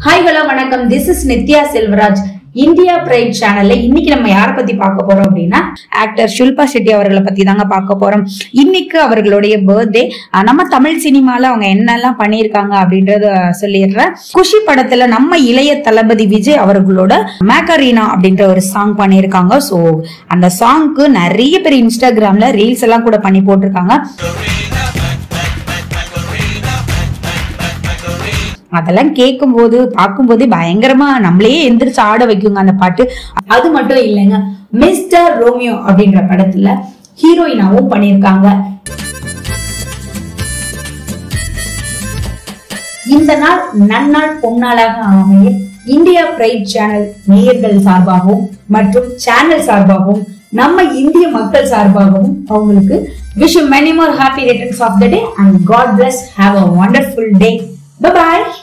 hi hello வணக்கம் this is Nithya Selvaraj India pride சேனல்ல இன்னைக்கு நம்ம யார பத்தி பார்க்க போறோம் அப்படின்னா ஆக்டர் ஷில்பா ஷெட்டி அவர்களை பத்தி தாங்க பார்க்க போறோம் இன்னைக்கு அவர்களுடைய பர்த்டே நம்ம தமிழ் சினிமால அவங்க என்னெல்லாம் பண்ணியிருக்காங்க அப்படின்றத சொல்லிடுறேன் குஷி படத்துல நம்ம இளைய தளபதி விஜய் அவர்களோட மேக்கரீனா அப்படின்ற ஒரு சாங் பண்ணியிருக்காங்க ஸோ அந்த சாங்க்கு நிறைய பேர் இன்ஸ்டாகிராம்ல ரீல்ஸ் எல்லாம் கூட பண்ணி போட்டிருக்காங்க அதெல்லாம் கேட்கும்போது பார்க்கும்போது பயங்கரமா நம்மளையே எந்திரிச்சு ஆட வைக்குங்க அந்த பாட்டு அது மட்டும் இல்லைங்க மிஸ்டர் ரோமியோ அப்படின்ற படத்துல ஹீரோயினாவும் பண்ணியிருக்காங்க இந்த நாள் நன்னாள் பொன்னாளாக அமைய இந்தியா பிரைட் சேனல் நேயர்கள் சார்பாகவும் மற்றும் சேனல் சார்பாகவும் நம்ம இந்திய மக்கள் சார்பாகவும் அவங்களுக்கு wish many more happy returns of the day and God bless have a wonderful day by